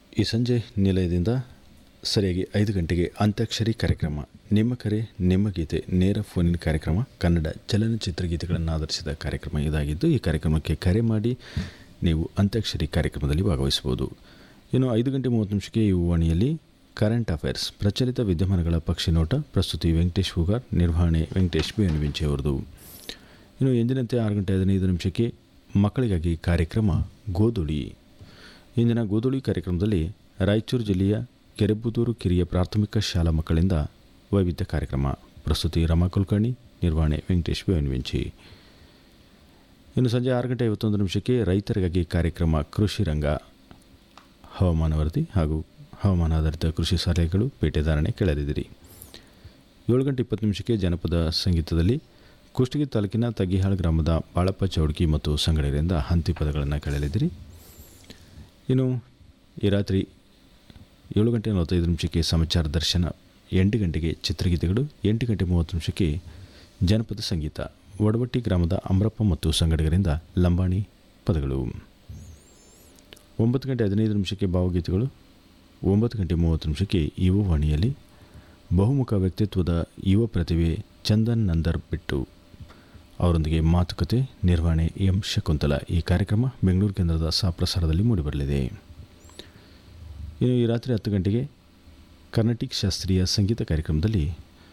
ಈ ಸಂಜೆ ನಿಲಯದಿಂದ ಸರಿಯಾಗಿ ಐದು ಗಂಟೆಗೆ ಅಂತ್ಯಾಕ್ಷರಿ ಕಾರ್ಯಕ್ರಮ ನಿಮ್ಮ ಕರೆ ನಿಮ್ಮ ಗೀತೆ ನೇರ ಫೋನಿನ ಕಾರ್ಯಕ್ರಮ ಕನ್ನಡ ಚಲನಚಿತ್ರ ಗೀತೆಗಳನ್ನು ಆಧರಿಸಿದ ಕಾರ್ಯಕ್ರಮ ಇದಾಗಿದ್ದು ಈ ಕಾರ್ಯಕ್ರಮಕ್ಕೆ ಕರೆ ಮಾಡಿ ನೀವು ಅಂತ್ಯಾಕ್ಷರಿ ಕಾರ್ಯಕ್ರಮದಲ್ಲಿ ಭಾಗವಹಿಸಬಹುದು ಇನ್ನು ಐದು ಗಂಟೆ ಮೂವತ್ತು ನಿಮಿಷಕ್ಕೆ ಈ ವಾಣಿಯಲ್ಲಿ ಕರೆಂಟ್ ಅಫೇರ್ಸ್ ಪ್ರಚಲಿತ ವಿದ್ಯಮಾನಗಳ ಪಕ್ಷಿ ನೋಟ ಪ್ರಸ್ತುತಿ ವೆಂಕಟೇಶ್ ಹೂಗಾರ್ ನಿರ್ವಹಣೆ ವೆಂಕಟೇಶ್ ಬೇನುವಿಂಚೆ ಅವರದು ಇನ್ನು ಎಂದಿನಂತೆ ಆರು ಗಂಟೆ ಹದಿನೈದು ನಿಮಿಷಕ್ಕೆ ಮಕ್ಕಳಿಗಾಗಿ ಕಾರ್ಯಕ್ರಮ ಗೋಧುಳಿ ಇಂದಿನ ಗೋಧುಳಿ ಕಾರ್ಯಕ್ರಮದಲ್ಲಿ ರಾಯಚೂರು ಜಿಲ್ಲೆಯ ಕೆರೆಬುದೂರು ಕಿರಿಯ ಪ್ರಾಥಮಿಕ ಶಾಲಾ ಮಕ್ಕಳಿಂದ ವೈವಿಧ್ಯ ಕಾರ್ಯಕ್ರಮ ಪ್ರಸ್ತುತಿ ರಮಾ ಕುಲಕರ್ಣಿ ನಿರ್ವಹಣೆ ವೆಂಕಟೇಶ್ ಬೇವನ್ವೆಂಚಿ ಇನ್ನು ಸಂಜೆ ಆರು ಗಂಟೆ ಐವತ್ತೊಂದು ನಿಮಿಷಕ್ಕೆ ರೈತರಿಗಾಗಿ ಕಾರ್ಯಕ್ರಮ ಕೃಷಿ ರಂಗ ಹವಾಮಾನ ವರದಿ ಹಾಗೂ ಹವಾಮಾನ ಆಧಾರಿತ ಕೃಷಿ ಸಲಹೆಗಳು ಪೇಟೆದಾರಣೆ ಕೇಳಲಿದ್ದೀರಿ ಏಳು ಗಂಟೆ ಇಪ್ಪತ್ತು ನಿಮಿಷಕ್ಕೆ ಜನಪದ ಸಂಗೀತದಲ್ಲಿ ಕುಷ್ಟಗಿ ತಾಲೂಕಿನ ತಗ್ಗಿಹಾಳ್ ಗ್ರಾಮದ ಬಾಳಪ್ಪ ಚೌಡ್ಕಿ ಮತ್ತು ಸಂಗಡಿಗರಿಂದ ಹಂತಿ ಪದಗಳನ್ನು ಕೇಳಲಿದ್ದೀರಿ ಇನ್ನು ಈ ರಾತ್ರಿ ಏಳು ಗಂಟೆ ನಲವತ್ತೈದು ನಿಮಿಷಕ್ಕೆ ಸಮಾಚಾರ ದರ್ಶನ ಎಂಟು ಗಂಟೆಗೆ ಚಿತ್ರಗೀತೆಗಳು ಎಂಟು ಗಂಟೆ ಮೂವತ್ತು ನಿಮಿಷಕ್ಕೆ ಜನಪದ ಸಂಗೀತ ಒಡವಟ್ಟಿ ಗ್ರಾಮದ ಅಮರಪ್ಪ ಮತ್ತು ಸಂಗಡಿಗರಿಂದ ಲಂಬಾಣಿ ಪದಗಳು ಒಂಬತ್ತು ಗಂಟೆ ಹದಿನೈದು ನಿಮಿಷಕ್ಕೆ ಭಾವಗೀತೆಗಳು ಒಂಬತ್ತು ಗಂಟೆ ಮೂವತ್ತು ನಿಮಿಷಕ್ಕೆ ಯುವ ವಾಣಿಯಲ್ಲಿ ಬಹುಮುಖ ವ್ಯಕ್ತಿತ್ವದ ಯುವ ಪ್ರತಿಭೆ ಚಂದನ್ ನಂದರ್ ಬಿಟ್ಟು ಅವರೊಂದಿಗೆ ಮಾತುಕತೆ ನಿರ್ವಹಣೆ ಎಂ ಶಕುಂತಲ ಈ ಕಾರ್ಯಕ್ರಮ ಬೆಂಗಳೂರು ಕೇಂದ್ರದ ಸಾಪ್ರಸಾರದಲ್ಲಿ ಮೂಡಿಬರಲಿದೆ ಇನ್ನು ಈ ರಾತ್ರಿ ಹತ್ತು ಗಂಟೆಗೆ ಕರ್ನಾಟಿಕ್ ಶಾಸ್ತ್ರೀಯ ಸಂಗೀತ ಕಾರ್ಯಕ್ರಮದಲ್ಲಿ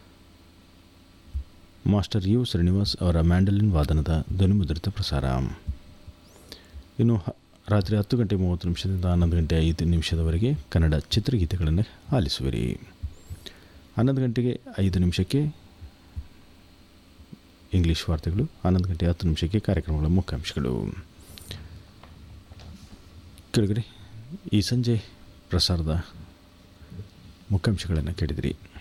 ಮಾಸ್ಟರ್ ಯು ಶ್ರೀನಿವಾಸ್ ಅವರ ಮ್ಯಾಂಡಲಿನ್ ವಾದನದ ಧ್ವನಿಮುದ್ರಿತ ಪ್ರಸಾರ ಇನ್ನು ಹ- ರಾತ್ರಿ ಹತ್ತು ಗಂಟೆ ಮೂವತ್ತು ನಿಮಿಷದಿಂದ ಹನ್ನೊಂದು ಗಂಟೆ ಐದು ನಿಮಿಷದವರೆಗೆ ಕನ್ನಡ ಚಿತ್ರಗೀತೆಗಳನ್ನು ಆಲಿಸುವಿರಿ ಹನ್ನೊಂದು ಗಂಟೆಗೆ ಐದು ನಿಮಿಷಕ್ಕೆ ಇಂಗ್ಲೀಷ್ ವಾರ್ತೆಗಳು ಹನ್ನೊಂದು ಗಂಟೆ ಹತ್ತು ನಿಮಿಷಕ್ಕೆ ಕಾರ್ಯಕ್ರಮಗಳ ಮುಖ್ಯಾಂಶಗಳು ಕೆಳಗಡೆ ಈ ಸಂಜೆ ಪ್ರಸಾರದ ಮುಖ್ಯಾಂಶಗಳನ್ನು ಕೇಳಿದಿರಿ